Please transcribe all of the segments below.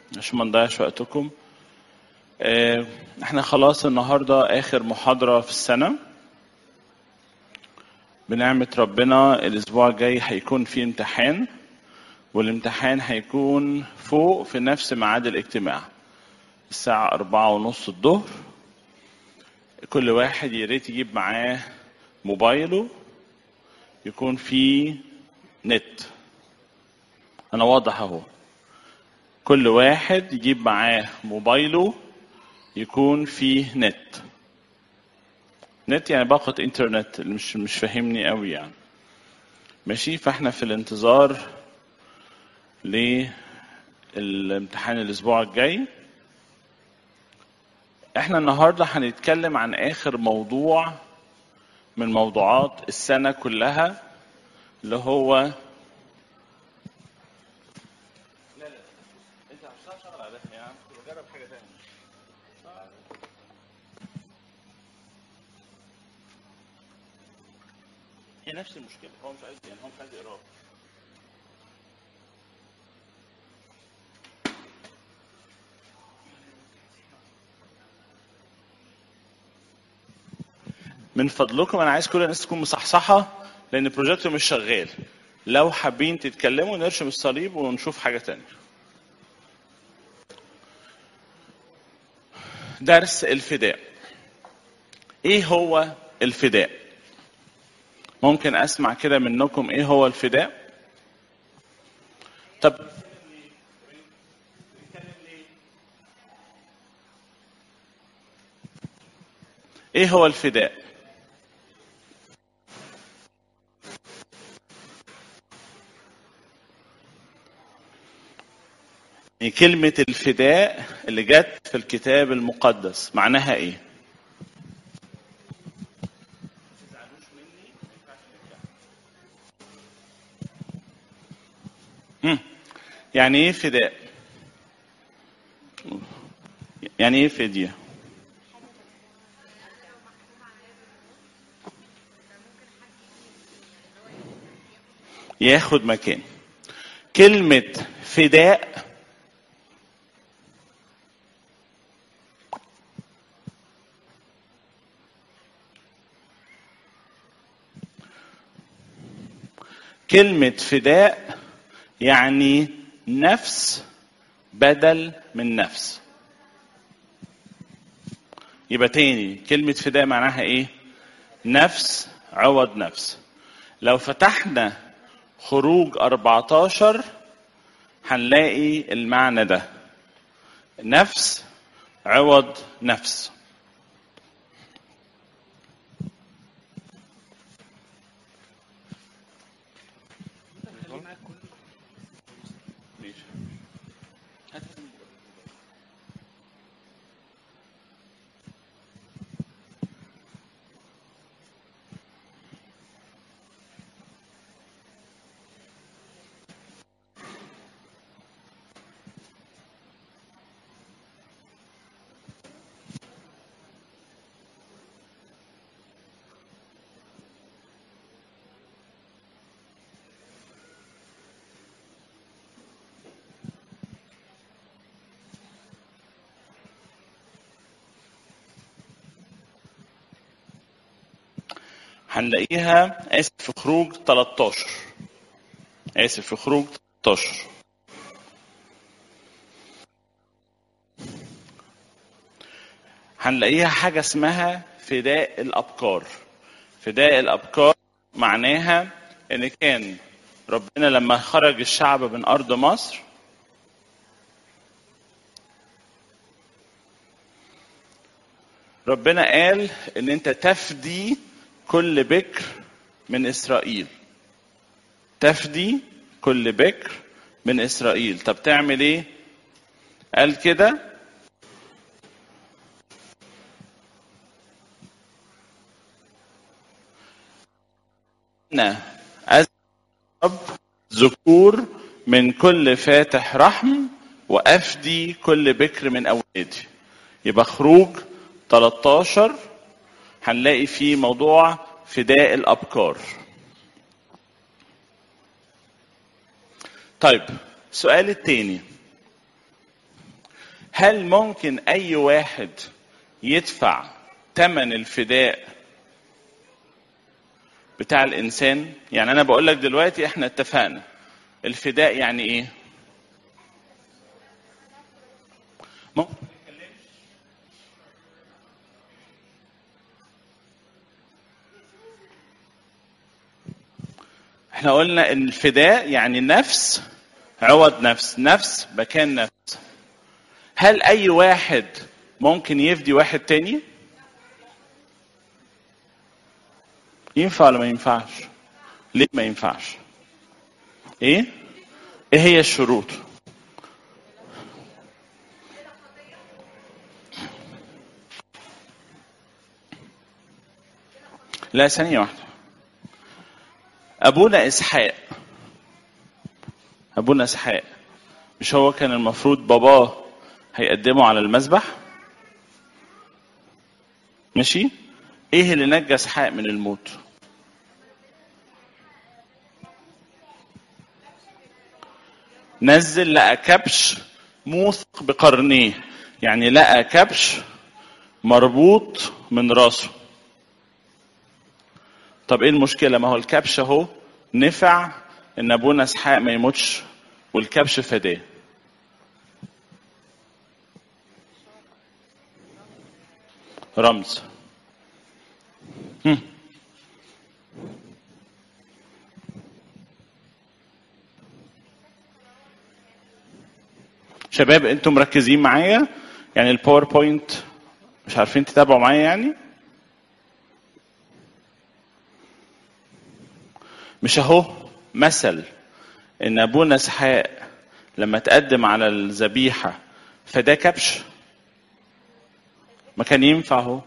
عشان ما نضيعش وقتكم آه، احنا خلاص النهارده اخر محاضره في السنه بنعمه ربنا الاسبوع الجاي هيكون في امتحان والامتحان هيكون فوق في نفس ميعاد الاجتماع الساعة أربعة ونص الظهر كل واحد يا ريت يجيب معاه موبايله يكون فيه نت أنا واضح أهو كل واحد يجيب معاه موبايله يكون فيه نت نت يعني باقة انترنت اللي مش مش فاهمني قوي يعني ماشي فاحنا في الانتظار للامتحان الاسبوع الجاي احنا النهارده هنتكلم عن اخر موضوع من موضوعات السنه كلها اللي هو لا لا انت مش هتشتغل على ده يعني جرب حاجه ثانيه هي نفس المشكله هو مش عايز يعني هو مش عايز يقراها من فضلكم انا عايز كل الناس تكون مصحصحه لان البروجيكتور مش شغال لو حابين تتكلموا نرسم الصليب ونشوف حاجه تانية درس الفداء ايه هو الفداء ممكن اسمع كده منكم ايه هو الفداء طب ايه هو الفداء يعني كلمة الفداء اللي جت في الكتاب المقدس معناها ايه؟ مم. يعني ايه فداء؟ يعني ايه فدية؟ ياخد مكان كلمة فداء كلمة فداء يعني نفس بدل من نفس يبقى تاني كلمة فداء معناها ايه نفس عوض نفس لو فتحنا خروج 14 هنلاقي المعنى ده نفس عوض نفس هنلاقيها اسف في خروج 13 اسف في خروج 13 هنلاقيها حاجة اسمها فداء الأبكار فداء الأبكار معناها إن كان ربنا لما خرج الشعب من أرض مصر ربنا قال إن أنت تفدي كل بكر من إسرائيل تفدي كل بكر من إسرائيل طب تعمل إيه؟ قال كده أنا أذهب ذكور من كل فاتح رحم وأفدي كل بكر من أولادي يبقى خروج 13 هنلاقي فيه موضوع فداء الأبكار طيب السؤال التاني هل ممكن اي واحد يدفع ثمن الفداء بتاع الانسان يعني انا بقول لك دلوقتي احنا اتفقنا الفداء يعني ايه ممكن احنا قلنا ان الفداء يعني نفس عوض نفس نفس مكان نفس هل اي واحد ممكن يفدي واحد تاني ينفع ولا ما ينفعش ليه ما ينفعش ايه ايه هي الشروط لا ثانية واحدة أبونا إسحاق أبونا إسحاق مش هو كان المفروض باباه هيقدمه على المذبح ماشي ايه اللي نجى اسحاق من الموت نزل لقى كبش موثق بقرنيه يعني لقى كبش مربوط من راسه طب ايه المشكله ما هو الكبش اهو نفع ان ابونا اسحاق ما يموتش والكبش فداه رمز هم. شباب انتم مركزين معايا يعني الباوربوينت مش عارفين تتابعوا معايا يعني مش اهو مثل ان ابونا اسحاق لما تقدم على الذبيحه فده كبش ما كان ينفع اهو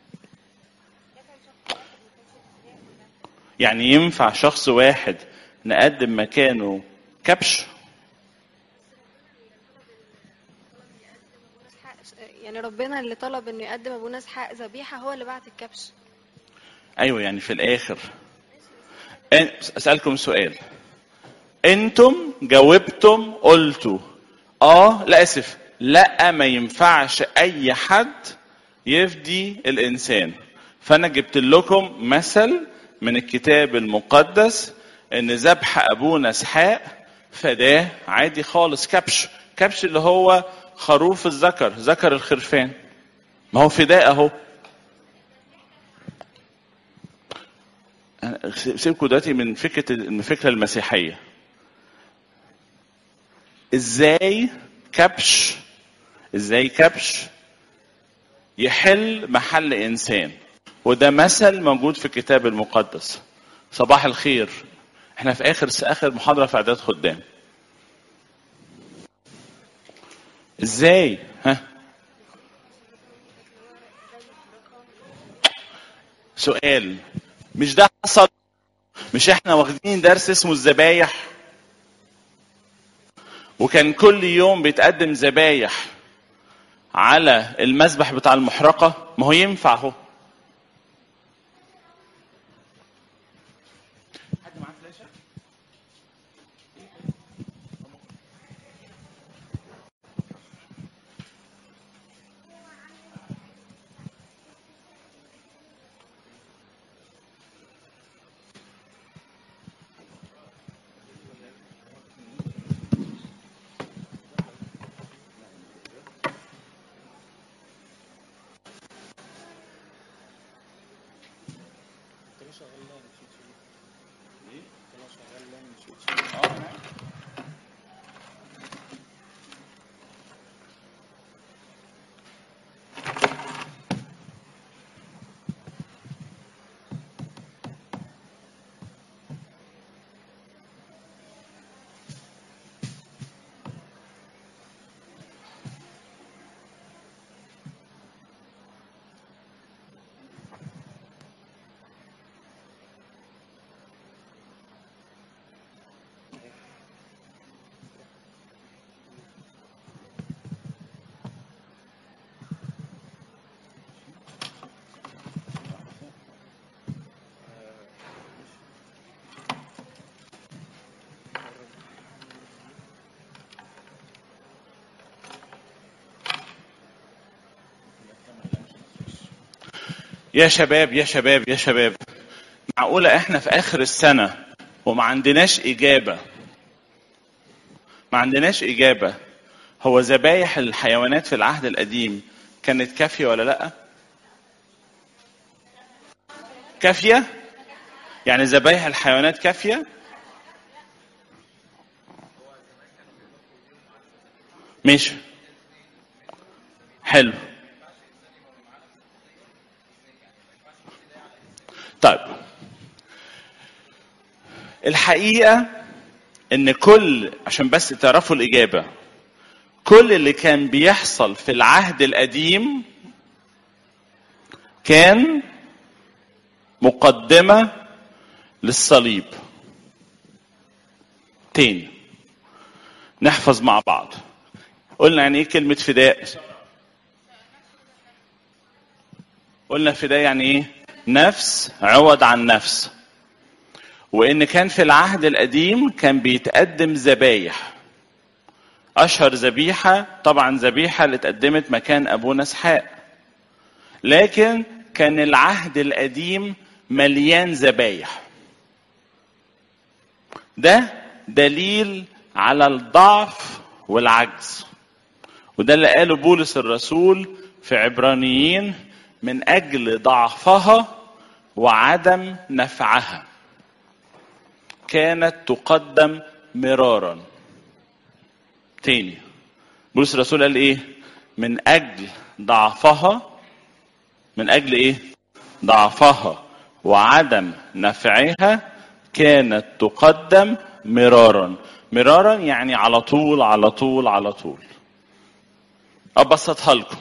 يعني ينفع شخص واحد نقدم مكانه كبش يعني ربنا اللي طلب انه يقدم ابونا اسحاق ذبيحه هو اللي بعت الكبش ايوه يعني في الاخر أن- اسالكم سؤال انتم جاوبتم قلتوا اه لا اسف لا ما ينفعش اي حد يفدي الانسان فانا جبت لكم مثل من الكتاب المقدس ان ذبح ابونا اسحاق فداه عادي خالص كبش كبش اللي هو خروف الذكر ذكر الخرفان ما هو فداء اهو أنا سيبكم دلوقتي من فكره من الفكره المسيحيه ازاي كبش ازاي كبش يحل محل انسان وده مثل موجود في الكتاب المقدس صباح الخير احنا في اخر اخر محاضره في اعداد خدام ازاي ها سؤال مش ده حصل مش احنا واخدين درس اسمه الذبايح وكان كل يوم بيتقدم ذبايح على المذبح بتاع المحرقة ما هو ينفع اهو حد معاه فلاشة؟ يا شباب يا شباب يا شباب معقولة احنا في اخر السنة وما عندناش اجابة ما عندناش اجابة هو ذبايح الحيوانات في العهد القديم كانت كافية ولا لا كافية يعني ذبايح الحيوانات كافية ماشي حلو طيب الحقيقة ان كل عشان بس تعرفوا الاجابة كل اللي كان بيحصل في العهد القديم كان مقدمة للصليب تاني نحفظ مع بعض قلنا يعني ايه كلمة فداء قلنا فداء يعني ايه نفس عوض عن نفس وان كان في العهد القديم كان بيتقدم ذبايح اشهر ذبيحه طبعا ذبيحه اللي اتقدمت مكان ابونا اسحاق لكن كان العهد القديم مليان ذبايح ده دليل على الضعف والعجز وده اللي قاله بولس الرسول في عبرانيين من اجل ضعفها وعدم نفعها كانت تقدم مرارا تاني بولس الرسول قال ايه من اجل ضعفها من اجل ايه ضعفها وعدم نفعها كانت تقدم مرارا مرارا يعني على طول على طول على طول ابسطها لكم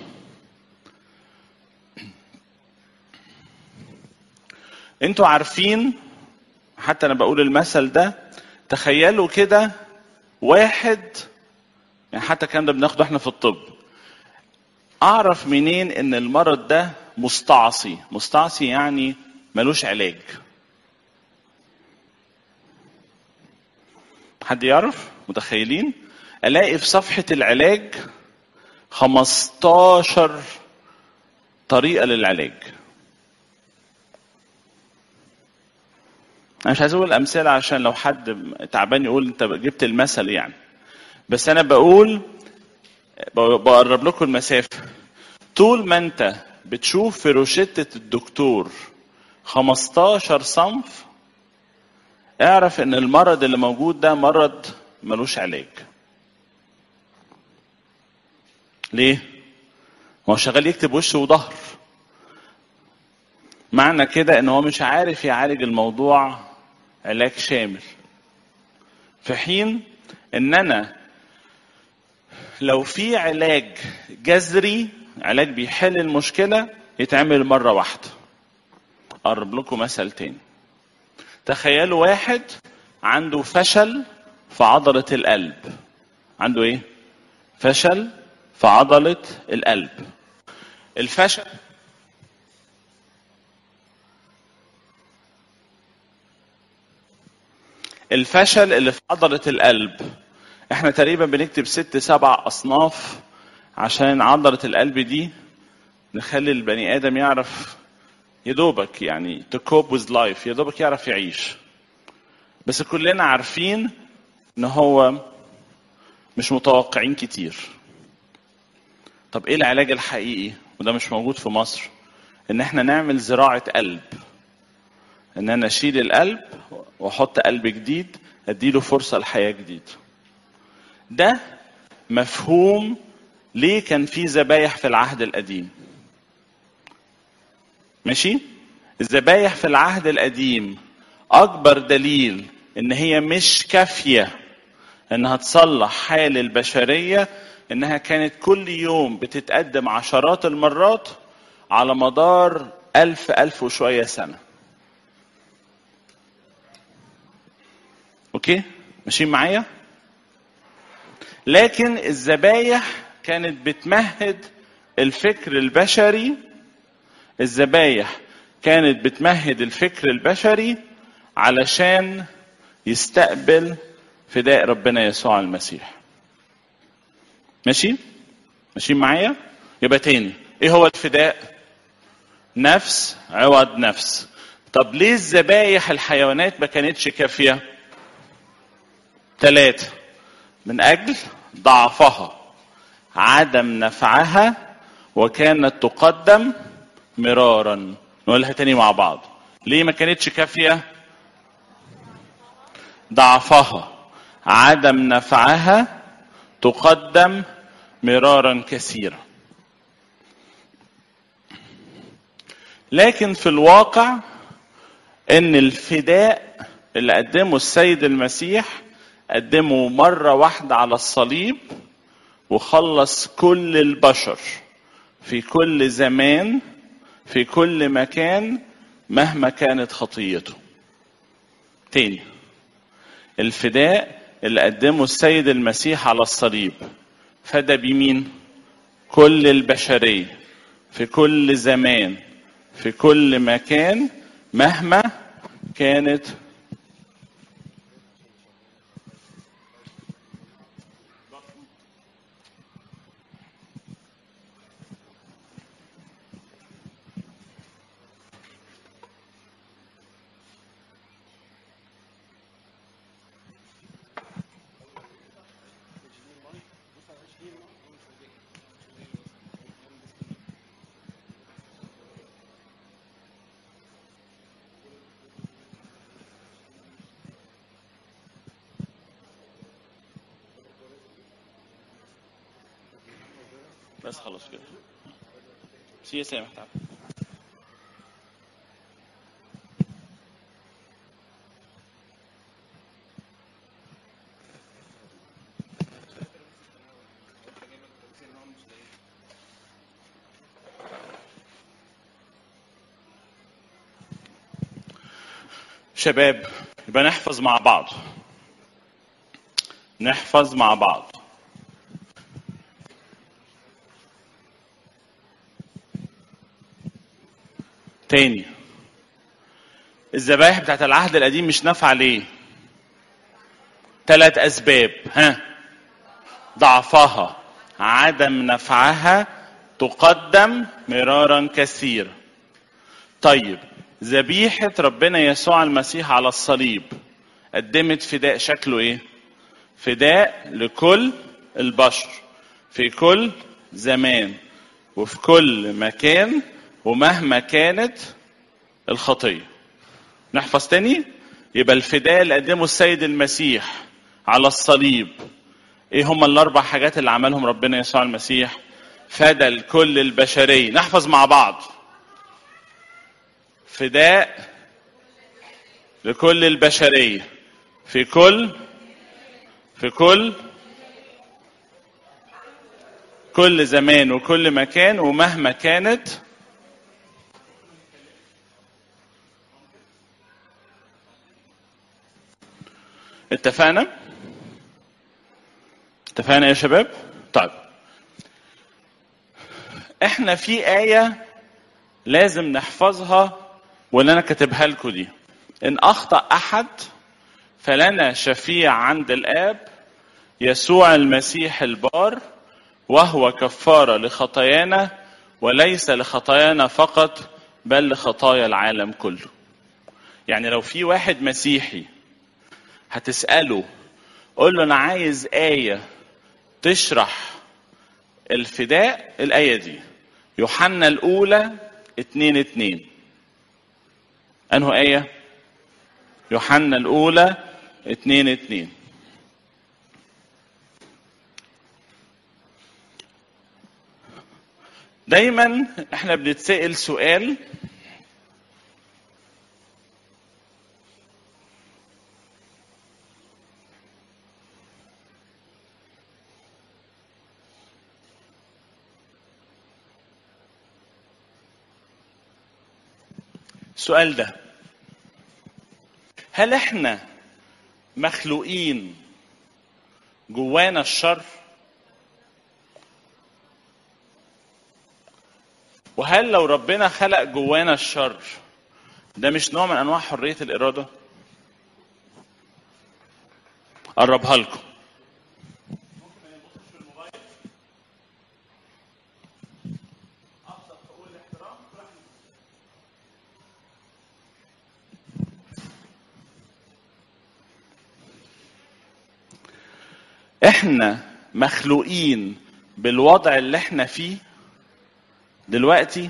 انتوا عارفين حتى انا بقول المثل ده تخيلوا كده واحد يعني حتى الكلام ده بناخده احنا في الطب اعرف منين ان المرض ده مستعصي مستعصي يعني ملوش علاج حد يعرف متخيلين الاقي في صفحة العلاج 15 طريقة للعلاج انا مش عايز اقول امثله عشان لو حد تعبان يقول انت جبت المثل يعني بس انا بقول بقرب لكم المسافه طول ما انت بتشوف في روشتة الدكتور 15 صنف اعرف ان المرض اللي موجود ده مرض ملوش علاج ليه هو شغال يكتب وش وظهر معنى كده ان هو مش عارف يعالج الموضوع علاج شامل في حين ان انا لو في علاج جذري علاج بيحل المشكله يتعمل مره واحده اقرب لكم مثل تاني تخيلوا واحد عنده فشل في عضله القلب عنده ايه فشل في عضله القلب الفشل الفشل اللي في عضلة القلب احنا تقريبا بنكتب ست سبع اصناف عشان عضلة القلب دي نخلي البني ادم يعرف يدوبك يعني to cope with life يدوبك يعرف يعيش بس كلنا عارفين ان هو مش متوقعين كتير طب ايه العلاج الحقيقي وده مش موجود في مصر ان احنا نعمل زراعة قلب ان انا اشيل القلب واحط قلب جديد اديله فرصه لحياه جديده ده مفهوم ليه كان في ذبايح في العهد القديم ماشي الذبايح في العهد القديم اكبر دليل ان هي مش كافيه انها تصلح حال البشريه انها كانت كل يوم بتتقدم عشرات المرات على مدار ألف ألف وشوية سنة اوكي ماشيين معايا لكن الذبايح كانت بتمهد الفكر البشري الذبايح كانت بتمهد الفكر البشري علشان يستقبل فداء ربنا يسوع المسيح ماشي ماشيين معايا يبقى تاني ايه هو الفداء نفس عوض نفس طب ليه الذبايح الحيوانات ما كانتش كافية ثلاثة من أجل ضعفها عدم نفعها وكانت تقدم مرارا نقولها تاني مع بعض ليه ما كانتش كافية ضعفها عدم نفعها تقدم مرارا كثيرا لكن في الواقع ان الفداء اللي قدمه السيد المسيح قدمه مرة واحدة على الصليب وخلص كل البشر في كل زمان في كل مكان مهما كانت خطيته تاني الفداء اللي قدمه السيد المسيح على الصليب فدى بمين كل البشرية في كل زمان في كل مكان مهما كانت بس خلاص كده سي سامح تعال شباب يبقى نحفظ مع بعض نحفظ مع بعض تاني الذبائح بتاعت العهد القديم مش نافعة ليه؟ ثلاث أسباب ها ضعفها عدم نفعها تقدم مرارا كثيرا طيب ذبيحة ربنا يسوع المسيح على الصليب قدمت فداء شكله ايه؟ فداء لكل البشر في كل زمان وفي كل مكان ومهما كانت الخطية نحفظ تاني يبقى الفداء اللي قدمه السيد المسيح على الصليب ايه هم الاربع حاجات اللي عملهم ربنا يسوع المسيح فدى لكل البشرية نحفظ مع بعض فداء لكل البشرية في كل في كل كل زمان وكل مكان ومهما كانت اتفقنا اتفقنا يا شباب طيب احنا في آية لازم نحفظها واللي انا كاتبها لكم دي ان اخطأ احد فلنا شفيع عند الاب يسوع المسيح البار وهو كفارة لخطايانا وليس لخطايانا فقط بل لخطايا العالم كله يعني لو في واحد مسيحي هتسأله قول له أنا عايز آية تشرح الفداء الآية دي يوحنا الأولى اتنين اتنين أنه آية يوحنا الأولى اتنين اتنين دايما احنا بنتسأل سؤال السؤال ده هل احنا مخلوقين جوانا الشر وهل لو ربنا خلق جوانا الشر ده مش نوع من انواع حريه الاراده قربها لكم احنا مخلوقين بالوضع اللي احنا فيه دلوقتي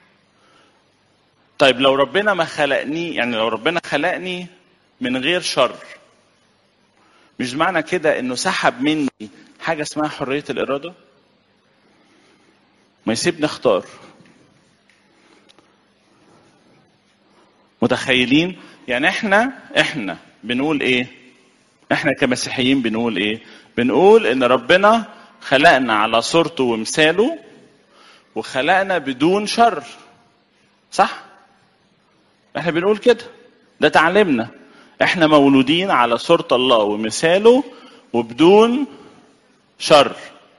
طيب لو ربنا ما خلقني يعني لو ربنا خلقني من غير شر مش معنى كده انه سحب مني حاجه اسمها حريه الاراده ما يسيبني اختار متخيلين يعني احنا احنا بنقول ايه احنا كمسيحيين بنقول ايه بنقول ان ربنا خلقنا على صورته ومثاله وخلقنا بدون شر صح احنا بنقول كده ده تعليمنا احنا مولودين على صورة الله ومثاله وبدون شر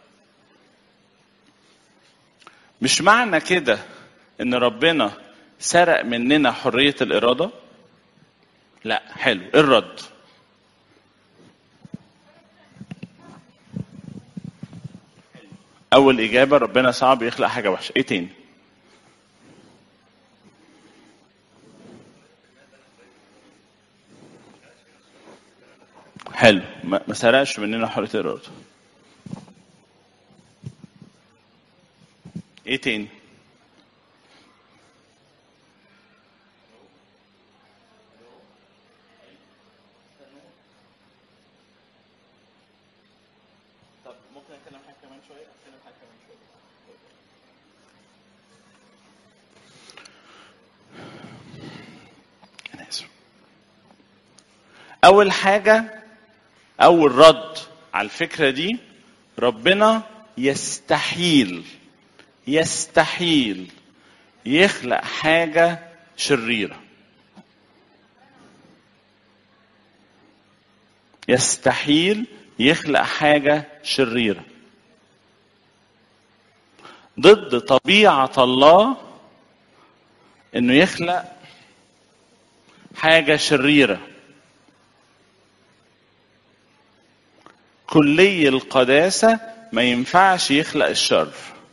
مش معنى كده ان ربنا سرق مننا حرية الإرادة لا حلو إيه الرد أول إجابة ربنا صعب يخلق حاجة وحشة إيه تاني حلو ما ما سرقش مننا حرية الإرادة إيه تاني طب ممكن اتكلم حاجه كمان شويه اتكلم حاجه كمان شويه انا اسف اول حاجه اول رد على الفكره دي ربنا يستحيل يستحيل يخلق حاجه شريره يستحيل يخلق حاجة شريرة ضد طبيعة الله انه يخلق حاجة شريرة كلي القداسة ما ينفعش يخلق الشر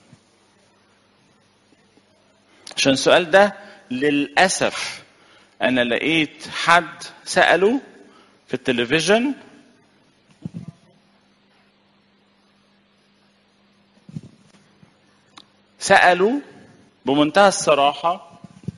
عشان السؤال ده للأسف أنا لقيت حد سأله في التلفزيون سألوا بمنتهى الصراحة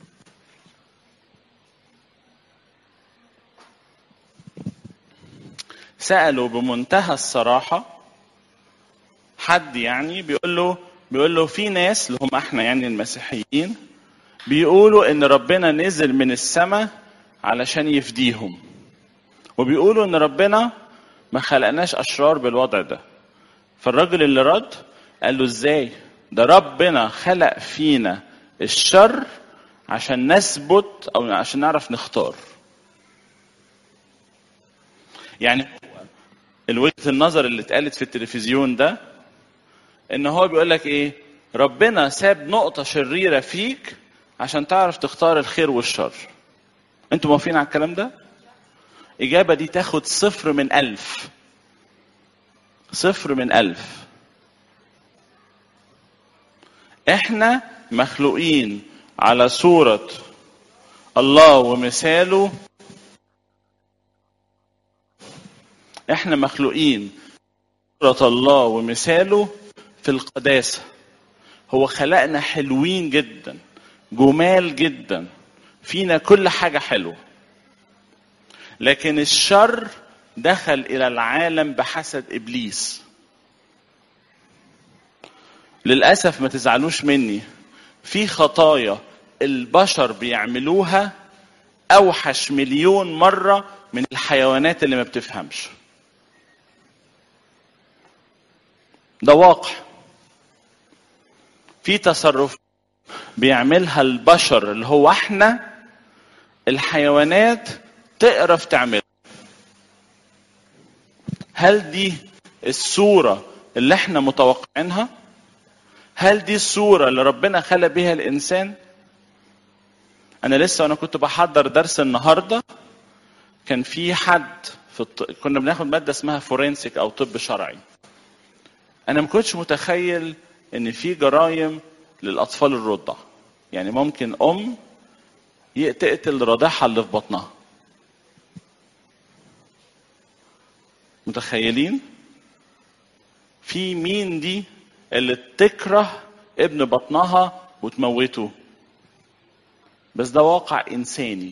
سألوا بمنتهى الصراحة حد يعني بيقول له بيقول له في ناس اللي هم احنا يعني المسيحيين بيقولوا ان ربنا نزل من السماء علشان يفديهم وبيقولوا ان ربنا ما خلقناش اشرار بالوضع ده فالراجل اللي رد قال له ازاي ده ربنا خلق فينا الشر عشان نثبت او عشان نعرف نختار يعني الوجهه النظر اللي اتقالت في التلفزيون ده ان هو بيقول لك ايه ربنا ساب نقطه شريره فيك عشان تعرف تختار الخير والشر انتوا موافقين على الكلام ده اجابه دي تاخد صفر من الف صفر من الف احنا مخلوقين على صورة الله ومثاله احنا مخلوقين صورة الله ومثاله في القداسة هو خلقنا حلوين جدا جمال جدا فينا كل حاجة حلوة لكن الشر دخل إلى العالم بحسد إبليس للأسف ما تزعلوش مني في خطايا البشر بيعملوها أوحش مليون مرة من الحيوانات اللي ما بتفهمش ده واقع في تصرف بيعملها البشر اللي هو احنا الحيوانات تقرف تعملها هل دي الصورة اللي احنا متوقعينها؟ هل دي الصورة اللي ربنا خلق بها الإنسان؟ أنا لسه وأنا كنت بحضر درس النهاردة كان في حد في الط... كنا بناخد مادة اسمها فورنسيك أو طب شرعي. أنا ما كنتش متخيل إن في جرائم للأطفال الرضع. يعني ممكن أم تقتل رضيعها اللي في بطنها. متخيلين؟ في مين دي اللي تكره ابن بطنها وتموته بس ده واقع انساني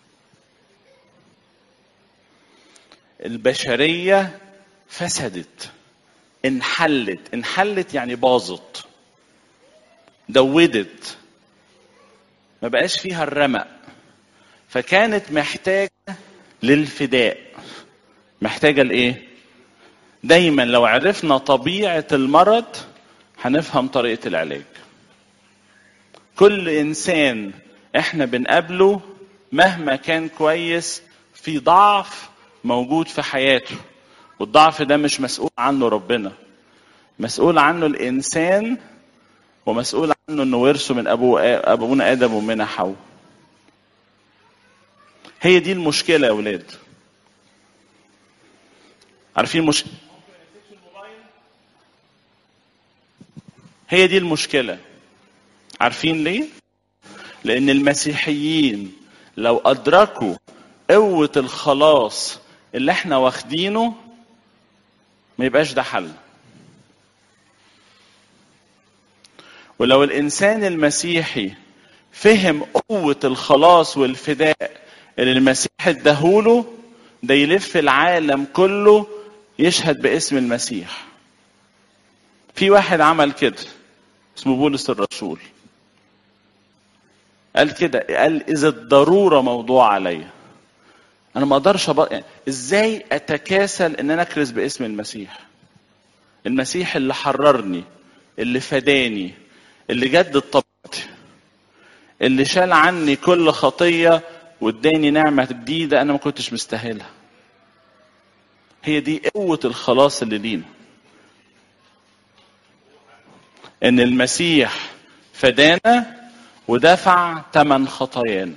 البشريه فسدت انحلت انحلت يعني باظت دودت ما بقاش فيها الرمق فكانت محتاجه للفداء محتاجه لايه دايما لو عرفنا طبيعه المرض هنفهم طريقه العلاج كل انسان احنا بنقابله مهما كان كويس في ضعف موجود في حياته والضعف ده مش مسؤول عنه ربنا مسؤول عنه الانسان ومسؤول عنه انه ورثه من ابوه ابونا ادم ومنى حواء هي دي المشكله يا اولاد عارفين مش هي دي المشكله عارفين ليه لان المسيحيين لو ادركوا قوه الخلاص اللي احنا واخدينه ما يبقاش ده حل ولو الانسان المسيحي فهم قوه الخلاص والفداء اللي المسيح اداهوله ده يلف العالم كله يشهد باسم المسيح في واحد عمل كده اسمه بولس الرسول قال كده قال اذا الضروره موضوع عليا انا ما اقدرش أبقى يعني ازاي اتكاسل ان انا اكرز باسم المسيح المسيح اللي حررني اللي فداني اللي جدد طبيعتي اللي شال عني كل خطيه واداني نعمه جديده انا ما كنتش مستاهلها هي دي قوه الخلاص اللي لينا ان المسيح فدانا ودفع ثمن خطايانا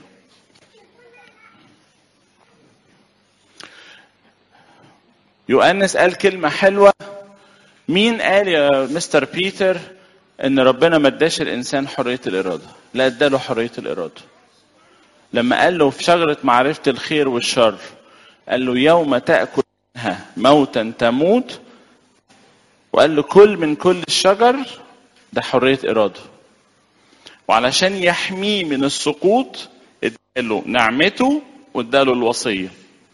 يؤنس قال كلمة حلوة مين قال يا مستر بيتر ان ربنا ما اداش الانسان حرية الارادة لا اداله حرية الارادة لما قال له في شجرة معرفة الخير والشر قال له يوم تأكل منها موتا تموت وقال له كل من كل الشجر ده حرية إرادة وعلشان يحميه من السقوط اداله نعمته واداله الوصية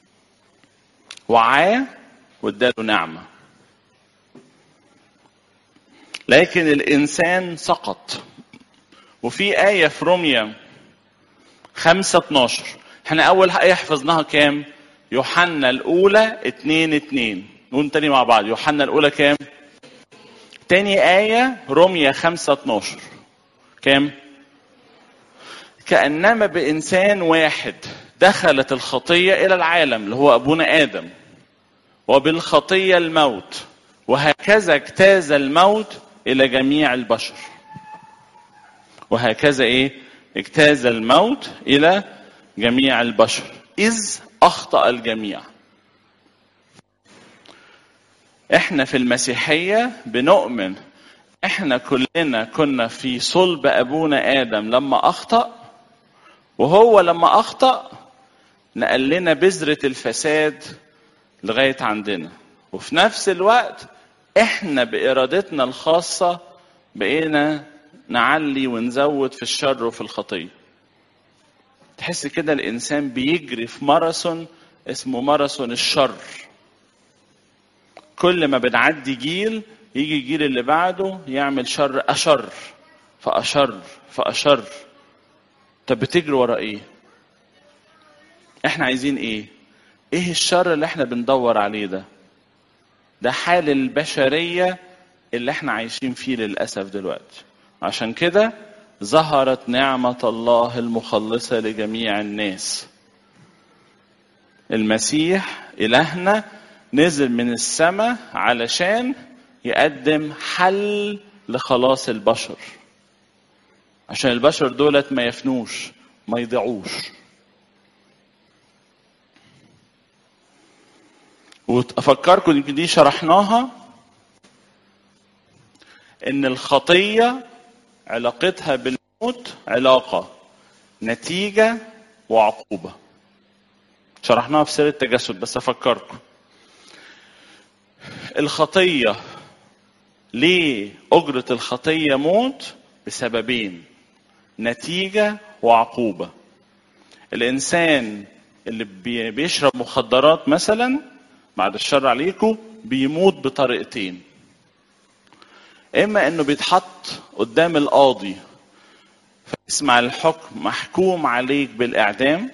وعاه واداله نعمة لكن الإنسان سقط وفي آية في روميا خمسة اتناشر احنا أول آية حفظناها كام؟ يوحنا الأولى اتنين اتنين نقول تاني مع بعض يوحنا الأولى كام؟ تاني آية روميا خمسة اتناشر كام؟ كأنما بإنسان واحد دخلت الخطية إلى العالم اللي هو أبونا آدم وبالخطية الموت وهكذا اجتاز الموت إلى جميع البشر وهكذا إيه؟ اجتاز الموت إلى جميع البشر إذ أخطأ الجميع احنا في المسيحية بنؤمن احنا كلنا كنا في صلب ابونا ادم لما اخطأ وهو لما اخطأ نقل لنا بذرة الفساد لغاية عندنا وفي نفس الوقت احنا بارادتنا الخاصة بقينا نعلي ونزود في الشر وفي الخطية تحس كده الانسان بيجري في ماراثون اسمه ماراثون الشر كل ما بنعدي جيل يجي الجيل اللي بعده يعمل شر أشر فأشر فأشر طب بتجري ورا إيه؟ إحنا عايزين إيه؟ إيه الشر اللي إحنا بندور عليه ده؟ ده حال البشرية اللي إحنا عايشين فيه للأسف دلوقتي عشان كده ظهرت نعمة الله المخلصة لجميع الناس المسيح إلهنا نزل من السماء علشان يقدم حل لخلاص البشر عشان البشر دولت ما يفنوش ما يضيعوش وافكركم ان دي شرحناها ان الخطيه علاقتها بالموت علاقه نتيجه وعقوبه شرحناها في سيره التجسد بس افكركم الخطيه ليه أجرة الخطية موت بسببين نتيجة وعقوبة الإنسان اللي بي- بيشرب مخدرات مثلا بعد الشر عليكم بيموت بطريقتين إما إنه بيتحط قدام القاضي فيسمع الحكم محكوم عليك بالإعدام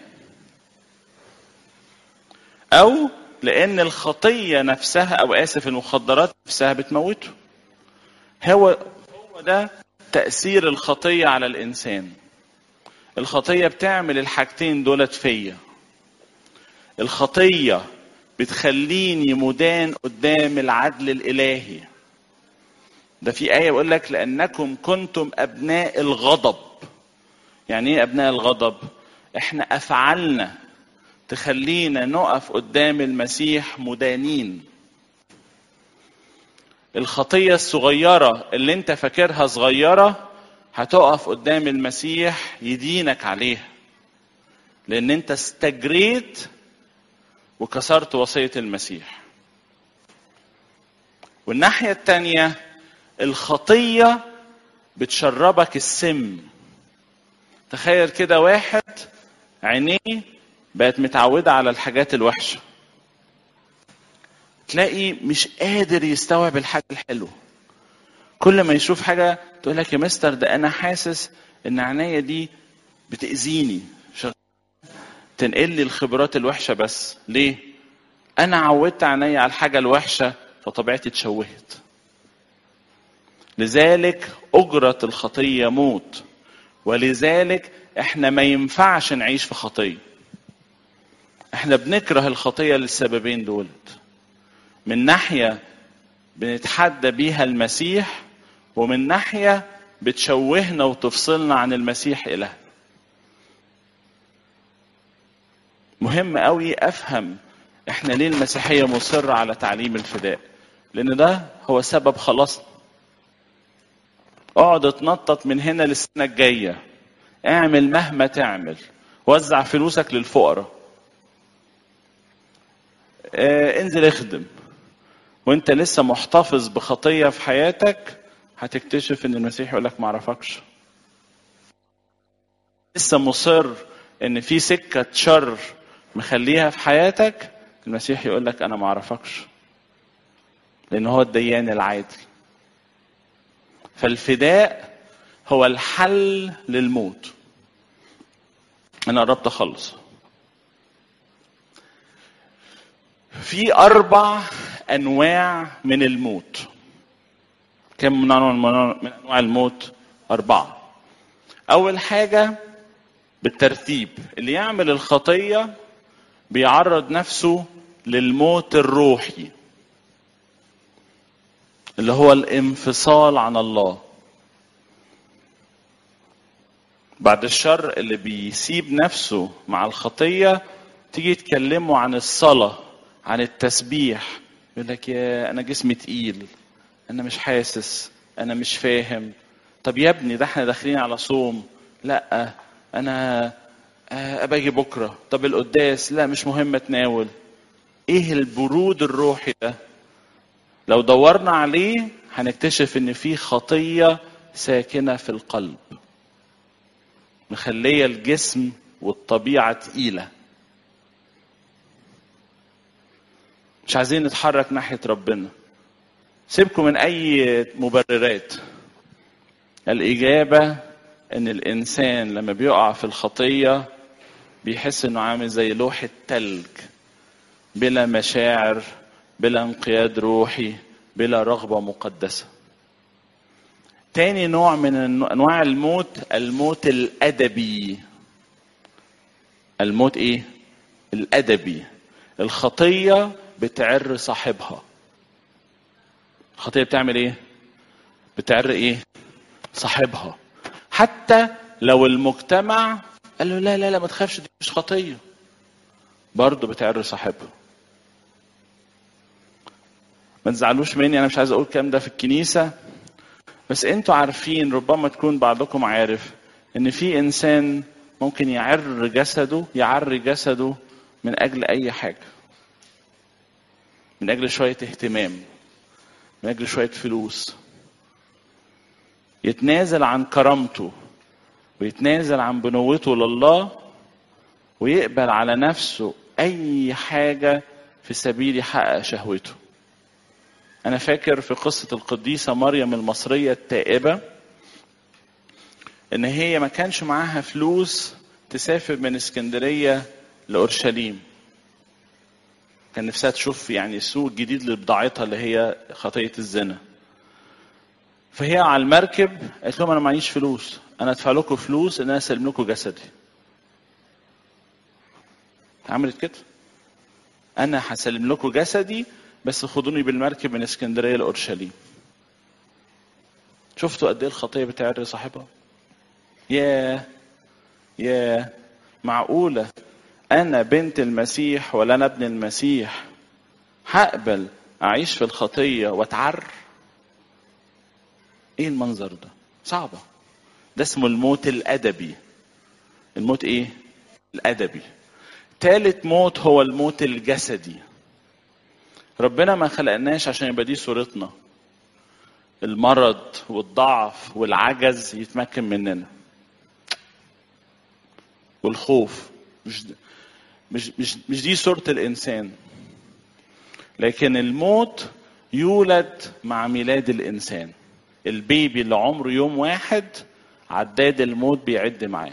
أو لأن الخطية نفسها أو آسف المخدرات نفسها بتموته هو هو ده تأثير الخطية على الإنسان الخطية بتعمل الحاجتين دولت فيا الخطية بتخليني مدان قدام العدل الإلهي ده في آية بيقول لك لأنكم كنتم أبناء الغضب يعني إيه أبناء الغضب؟ إحنا أفعالنا تخلينا نقف قدام المسيح مدانين الخطية الصغيرة اللي انت فاكرها صغيرة هتقف قدام المسيح يدينك عليها لان انت استجريت وكسرت وصية المسيح والناحية التانية الخطية بتشربك السم تخيل كده واحد عينيه بقت متعودة على الحاجات الوحشة تلاقي مش قادر يستوعب الحاجة الحلوة كل ما يشوف حاجة تقول لك يا مستر ده أنا حاسس إن عينيا دي بتأذيني شغ- تنقل لي الخبرات الوحشة بس ليه؟ أنا عودت عينيا على الحاجة الوحشة فطبيعتي اتشوهت لذلك أجرة الخطية موت ولذلك احنا ما ينفعش نعيش في خطيه احنا بنكره الخطيه للسببين دولت من ناحيه بنتحدى بيها المسيح ومن ناحيه بتشوهنا وتفصلنا عن المسيح اله مهم قوي افهم احنا ليه المسيحيه مصره على تعليم الفداء لان ده هو سبب خلاصنا اقعد اتنطط من هنا للسنه الجايه اعمل مهما تعمل وزع فلوسك للفقراء آه، انزل اخدم وانت لسه محتفظ بخطيه في حياتك هتكتشف ان المسيح يقول لك ما اعرفكش لسه مصر ان في سكه شر مخليها في حياتك المسيح يقول لك انا ما اعرفكش لان هو الديان العادل فالفداء هو الحل للموت انا قربت اخلص في اربع انواع من الموت كم من انواع من انواع الموت اربعه اول حاجه بالترتيب اللي يعمل الخطيه بيعرض نفسه للموت الروحي اللي هو الانفصال عن الله بعد الشر اللي بيسيب نفسه مع الخطية تيجي تكلمه عن الصلاة عن التسبيح يقول لك يا أنا جسمي تقيل أنا مش حاسس أنا مش فاهم طب يا ابني ده احنا داخلين على صوم لا أنا آه، أباجي بكرة طب القداس لا مش مهم أتناول إيه البرود الروحي ده لو دورنا عليه هنكتشف ان في خطيه ساكنه في القلب مخليه الجسم والطبيعه تقيله مش عايزين نتحرك ناحيه ربنا سيبكم من اي مبررات الاجابه ان الانسان لما بيقع في الخطيه بيحس انه عامل زي لوحه تلج بلا مشاعر بلا انقياد روحي بلا رغبة مقدسة تاني نوع من انواع الموت الموت الادبي الموت ايه الادبي الخطية بتعر صاحبها الخطية بتعمل ايه بتعر ايه صاحبها حتى لو المجتمع قال له لا لا لا ما تخافش دي مش خطية برضه بتعر صاحبها ما تزعلوش مني انا مش عايز اقول الكلام ده في الكنيسه بس انتوا عارفين ربما تكون بعضكم عارف ان في انسان ممكن يعر جسده يعر جسده من اجل اي حاجه من اجل شويه اهتمام من اجل شويه فلوس يتنازل عن كرامته ويتنازل عن بنوته لله ويقبل على نفسه اي حاجه في سبيل يحقق شهوته انا فاكر في قصه القديسه مريم المصريه التائبه ان هي ما كانش معاها فلوس تسافر من اسكندريه لاورشليم كان نفسها تشوف يعني السوق الجديد لبضاعتها اللي هي خطيه الزنا فهي على المركب قالت لهم انا معيش فلوس انا ادفع لكم فلوس ان انا اسلم لكم جسدي عملت كده انا هسلم لكم جسدي بس خدوني بالمركب من اسكندريه لاورشليم شفتوا قد ايه الخطيه بتعري صاحبها يا يا معقوله انا بنت المسيح ولا انا ابن المسيح هقبل اعيش في الخطيه واتعر ايه المنظر ده صعبه ده اسمه الموت الادبي الموت ايه الادبي تالت موت هو الموت الجسدي ربنا ما خلقناش عشان يبقى دي صورتنا المرض والضعف والعجز يتمكن مننا والخوف مش مش مش مش دي صورة الإنسان لكن الموت يولد مع ميلاد الإنسان البيبي اللي عمره يوم واحد عداد الموت بيعد معاه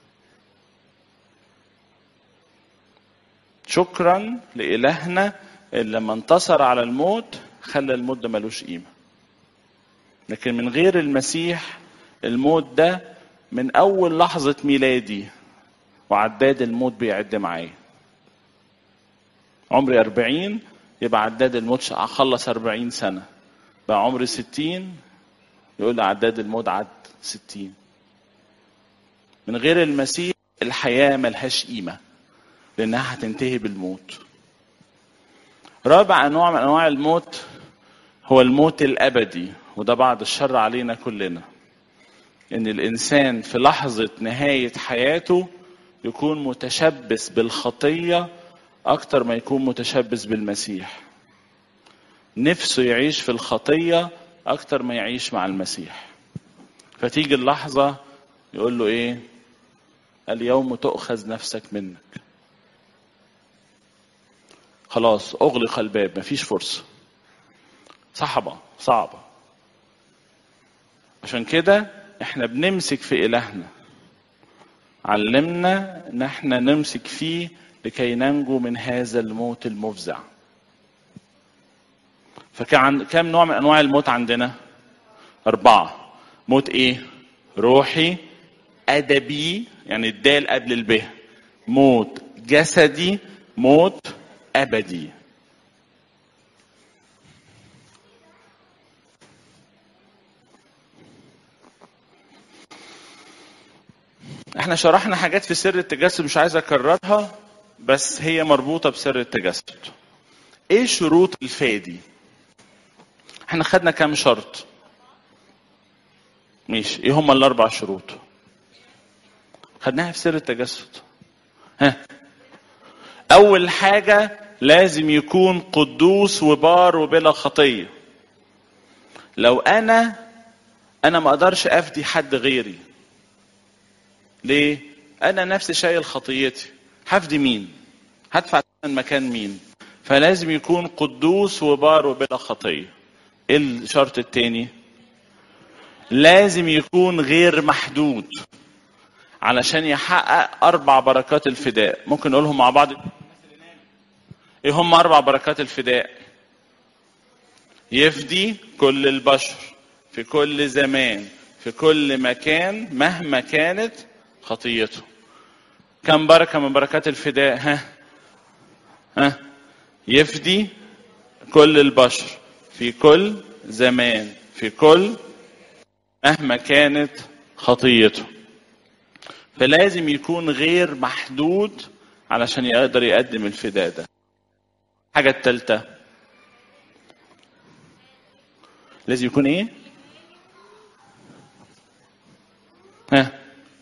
شكرا لإلهنا اللي لما انتصر على الموت خلى الموت ده ملوش قيمة لكن من غير المسيح الموت ده من أول لحظة ميلادي وعداد الموت بيعد معايا عمري أربعين يبقى عداد الموت أخلص أربعين سنة بقى عمري ستين يقول لي عداد الموت عد ستين من غير المسيح الحياة ملهاش قيمة لأنها هتنتهي بالموت رابع أنواع من أنواع الموت هو الموت الأبدي وده بعد الشر علينا كلنا إن الإنسان في لحظة نهاية حياته يكون متشبث بالخطية أكتر ما يكون متشبث بالمسيح نفسه يعيش في الخطية أكتر ما يعيش مع المسيح فتيجي اللحظة يقول له إيه اليوم تؤخذ نفسك منك خلاص أغلق الباب مفيش فرصة صعبة صعبة عشان كده احنا بنمسك في إلهنا علمنا ان احنا نمسك فيه لكي ننجو من هذا الموت المفزع فكان كم نوع من انواع الموت عندنا اربعه موت ايه روحي ادبي يعني الدال قبل الب موت جسدي موت ابدي احنا شرحنا حاجات في سر التجسد مش عايز اكررها بس هي مربوطه بسر التجسد ايه شروط الفادي احنا خدنا كام شرط ماشي ايه هما الاربع شروط خدناها في سر التجسد ها اول حاجه لازم يكون قدوس وبار وبلا خطيه لو انا انا ما اقدرش افدي حد غيري ليه انا نفسي شايل خطيتي هفدي مين هدفع ثمن مكان مين فلازم يكون قدوس وبار وبلا خطيه ايه الشرط التاني لازم يكون غير محدود علشان يحقق اربع بركات الفداء ممكن نقولهم مع بعض ايه هم اربع بركات الفداء يفدي كل البشر في كل زمان في كل مكان مهما كانت خطيته كم بركة من بركات الفداء ها ها يفدي كل البشر في كل زمان في كل مهما كانت خطيته فلازم يكون غير محدود علشان يقدر يقدم الفداء ده الحاجة التالتة لازم يكون ايه ها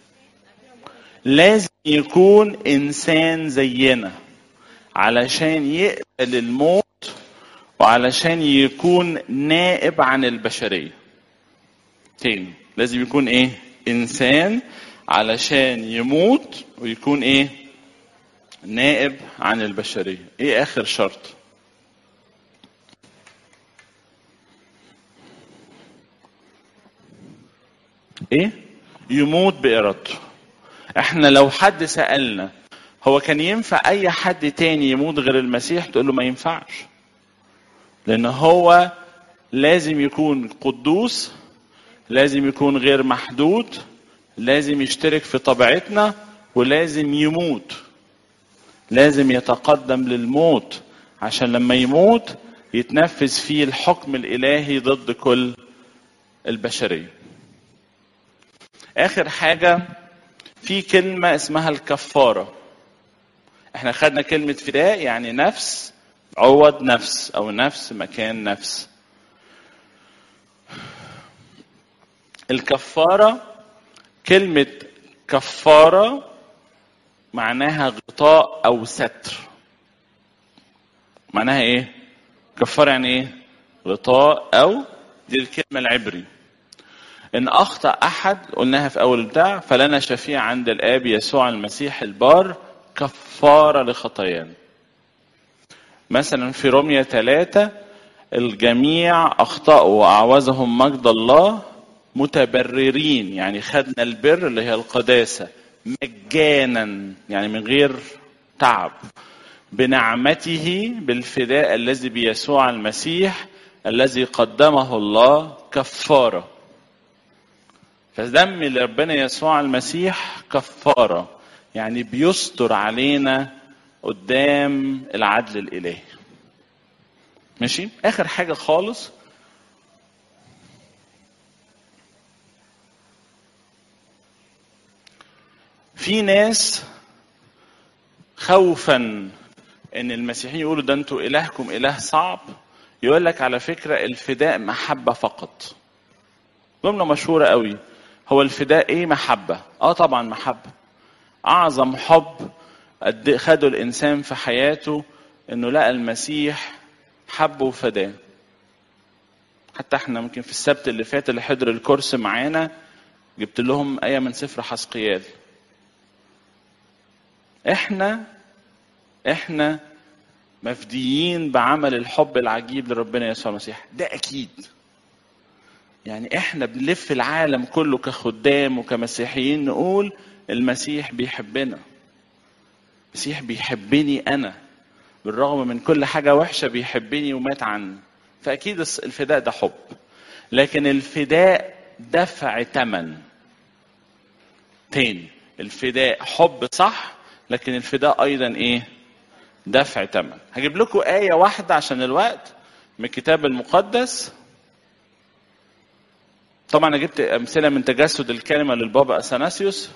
لازم يكون انسان زينا علشان يقبل الموت وعلشان يكون نائب عن البشريه تاني لازم يكون ايه انسان علشان يموت ويكون ايه نائب عن البشريه ايه اخر شرط ايه يموت بارادته احنا لو حد سالنا هو كان ينفع اي حد تاني يموت غير المسيح تقول له ما ينفعش لان هو لازم يكون قدوس لازم يكون غير محدود لازم يشترك في طبيعتنا ولازم يموت لازم يتقدم للموت عشان لما يموت يتنفذ فيه الحكم الالهي ضد كل البشريه اخر حاجه في كلمه اسمها الكفاره احنا خدنا كلمه فداء يعني نفس عوض نفس او نفس مكان نفس الكفاره كلمه كفاره معناها غطاء او ستر معناها ايه كفاره يعني ايه غطاء او دي الكلمه العبري ان اخطا احد قلناها في اول بتاع فلنا شفيع عند الاب يسوع المسيح البار كفاره لخطايانا مثلا في رومية ثلاثة الجميع أخطأوا وأعوزهم مجد الله متبررين يعني خدنا البر اللي هي القداسة مجانا يعني من غير تعب بنعمته بالفداء الذي بيسوع المسيح الذي قدمه الله كفارة فدم ربنا يسوع المسيح كفارة يعني بيستر علينا قدام العدل الإلهي ماشي آخر حاجة خالص في ناس خوفا ان المسيحيين يقولوا ده انتوا الهكم اله صعب يقول لك على فكره الفداء محبه فقط جمله مشهوره قوي هو الفداء ايه محبه اه طبعا محبه اعظم حب قد خده الانسان في حياته انه لقى المسيح حبه وفداه حتى احنا ممكن في السبت اللي فات اللي حضر الكورس معانا جبت لهم ايه من سفر حسقيال احنا احنا مفديين بعمل الحب العجيب لربنا يسوع المسيح ده اكيد يعني احنا بنلف العالم كله كخدام وكمسيحيين نقول المسيح بيحبنا المسيح بيحبني انا بالرغم من كل حاجة وحشة بيحبني ومات عني فأكيد الفداء ده حب لكن الفداء دفع ثمن تاني الفداء حب صح لكن الفداء أيضا إيه دفع ثمن هجيب لكم آية واحدة عشان الوقت من الكتاب المقدس طبعا انا جبت امثله من تجسد الكلمه للبابا اثناسيوس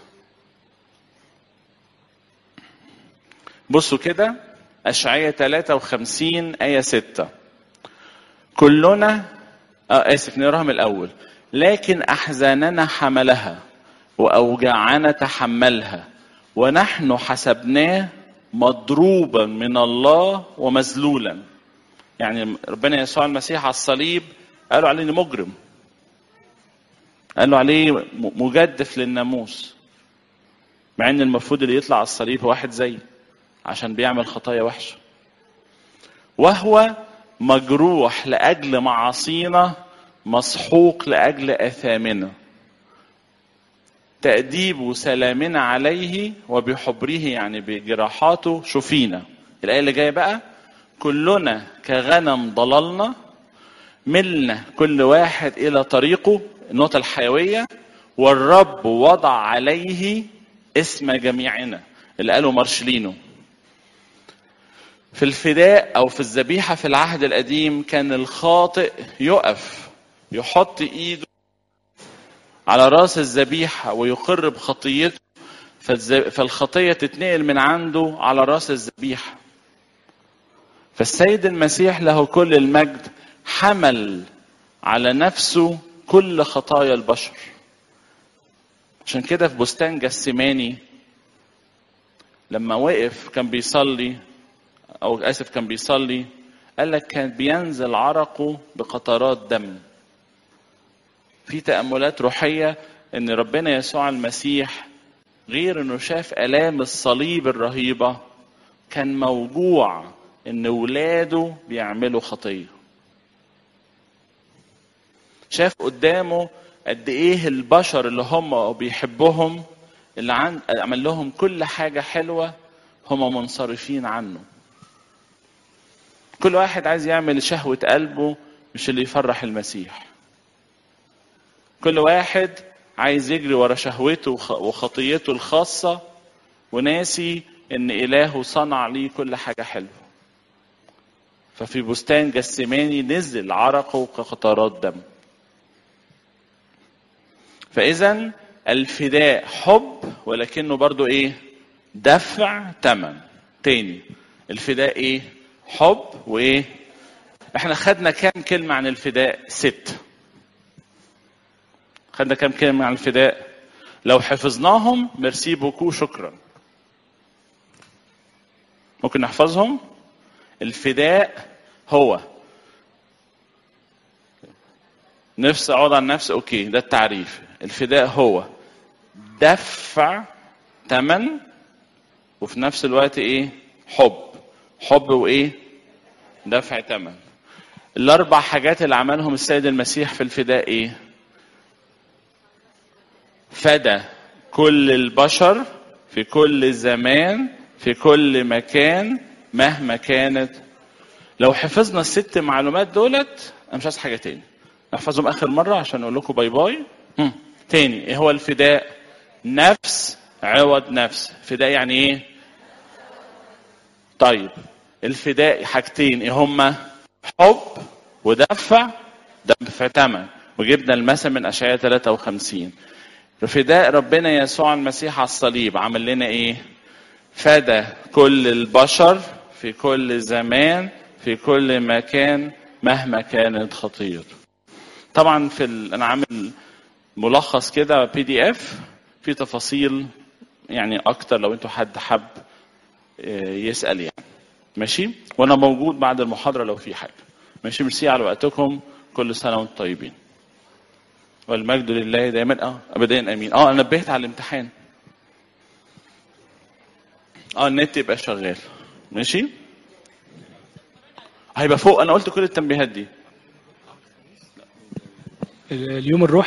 بصوا كده اشعياء 53 ايه 6 كلنا اه اسف نقراها من الاول لكن احزاننا حملها واوجاعنا تحملها ونحن حسبناه مضروبا من الله ومذلولا يعني ربنا يسوع المسيح على الصليب قالوا عليه مجرم قالوا عليه مجدف للناموس مع ان المفروض اللي يطلع على الصليب هو واحد زيه عشان بيعمل خطايا وحشه وهو مجروح لاجل معاصينا مسحوق لاجل اثامنا تأديب سلامنا عليه وبحبره يعني بجراحاته شفينا الآية اللي جاية بقى كلنا كغنم ضللنا ملنا كل واحد إلى طريقه النقطة الحيوية والرب وضع عليه اسم جميعنا اللي قاله مارشلينو في الفداء أو في الذبيحة في العهد القديم كان الخاطئ يقف يحط إيده على راس الذبيحة ويقر بخطيته فالخطية تتنقل من عنده على راس الذبيحة فالسيد المسيح له كل المجد حمل على نفسه كل خطايا البشر عشان كده في بستان جسماني لما وقف كان بيصلي او اسف كان بيصلي قال لك كان بينزل عرقه بقطرات دم في تأملات روحية ان ربنا يسوع المسيح غير انه شاف الام الصليب الرهيبة كان موجوع ان ولاده بيعملوا خطية شاف قدامه قد ايه البشر اللي هم بيحبهم اللي عن عمل لهم كل حاجة حلوة هم منصرفين عنه كل واحد عايز يعمل شهوة قلبه مش اللي يفرح المسيح كل واحد عايز يجري ورا شهوته وخطيته الخاصة وناسي ان الهه صنع ليه كل حاجة حلوة ففي بستان جسماني نزل عرقه كقطرات دم فاذا الفداء حب ولكنه برضو ايه دفع ثمن تاني الفداء ايه حب وايه احنا خدنا كام كلمة عن الفداء ست خدنا كام كلمة عن الفداء لو حفظناهم ميرسي بوكو شكرا ممكن نحفظهم الفداء هو نفس اقعد على النفس اوكي ده التعريف الفداء هو دفع ثمن وفي نفس الوقت ايه حب حب وايه دفع ثمن الاربع حاجات اللي عملهم السيد المسيح في الفداء ايه فدى كل البشر في كل زمان في كل مكان مهما كانت لو حفظنا الست معلومات دولت انا مش عايز حاجه تاني نحفظهم اخر مره عشان اقول لكم باي باي هم. تاني ايه هو الفداء نفس عوض نفس فداء يعني ايه طيب الفداء حاجتين ايه هما حب ودفع دفع ثمن وجبنا المثل من اشعياء 53 فداء ربنا يسوع المسيح على الصليب عمل لنا ايه فدى كل البشر في كل زمان في كل مكان مهما كانت خطير طبعا في ال... انا عامل ملخص كده بي دي اف في تفاصيل يعني اكتر لو انتوا حد حب يسال يعني ماشي وانا موجود بعد المحاضره لو في حاجه ماشي ميرسي على وقتكم كل سنه وانتم طيبين والمجد لله دائما اه ابدا امين اه انا نبهت على الامتحان اه النت يبقى شغال ماشي هيبقى فوق انا قلت كل التنبيهات دي اليوم الروحي